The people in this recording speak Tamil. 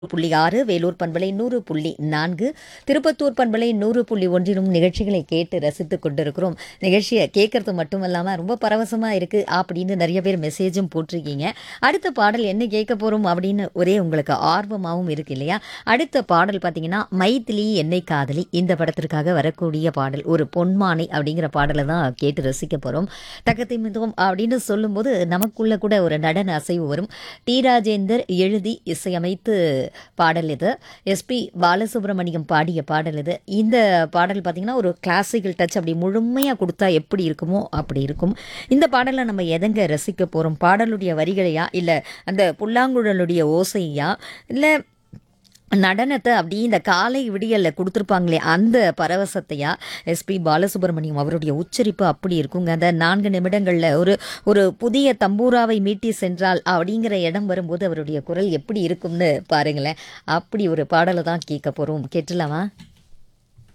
புள்ளி ஆறு வேலூர் பண்பலை நூறு புள்ளி நான்கு திருப்பத்தூர் பண்பலை நூறு புள்ளி ஒன்றிலும் நிகழ்ச்சிகளை கேட்டு ரசித்துக் கொண்டிருக்கிறோம் நிகழ்ச்சியை கேட்கறது மட்டும் இல்லாமல் ரொம்ப பரவசமாக இருக்குது அப்படின்னு நிறைய பேர் மெசேஜும் போட்டிருக்கீங்க அடுத்த பாடல் என்ன கேட்க போகிறோம் அப்படின்னு ஒரே உங்களுக்கு ஆர்வமாகவும் இருக்கு இல்லையா அடுத்த பாடல் பார்த்தீங்கன்னா மைத்திலி என்னை காதலி இந்த படத்திற்காக வரக்கூடிய பாடல் ஒரு பொன்மானை அப்படிங்கிற பாடலை தான் கேட்டு ரசிக்க போகிறோம் தக்கத்தை மிதம் அப்படின்னு சொல்லும்போது நமக்குள்ள கூட ஒரு நடன அசைவு வரும் டி ராஜேந்தர் எழுதி இசையமைத்து பாடல் இது எஸ்பி பாலசுப்ரமணியம் பாடிய பாடல் இது இந்த பாடல் பார்த்திங்கன்னா ஒரு கிளாசிக்கல் டச் அப்படி முழுமையாக கொடுத்தா எப்படி இருக்குமோ அப்படி இருக்கும் இந்த பாடலை நம்ம எதங்க ரசிக்க போகிறோம் பாடலுடைய வரிகளையா இல்லை அந்த புல்லாங்குழலுடைய ஓசையா இல்லை நடனத்தை அப்படி இந்த காலை விடியல்ல கொடுத்துருப்பாங்களே அந்த பரவசத்தையா எஸ்பி பாலசுப்ரமணியம் அவருடைய உச்சரிப்பு அப்படி இருக்குங்க அந்த நான்கு நிமிடங்களில் ஒரு ஒரு புதிய தம்பூராவை மீட்டி சென்றால் அப்படிங்கிற இடம் வரும்போது அவருடைய குரல் எப்படி இருக்கும்னு பாருங்களேன் அப்படி ஒரு பாடலை தான் கேட்க போகிறோம் கேட்டுலாமா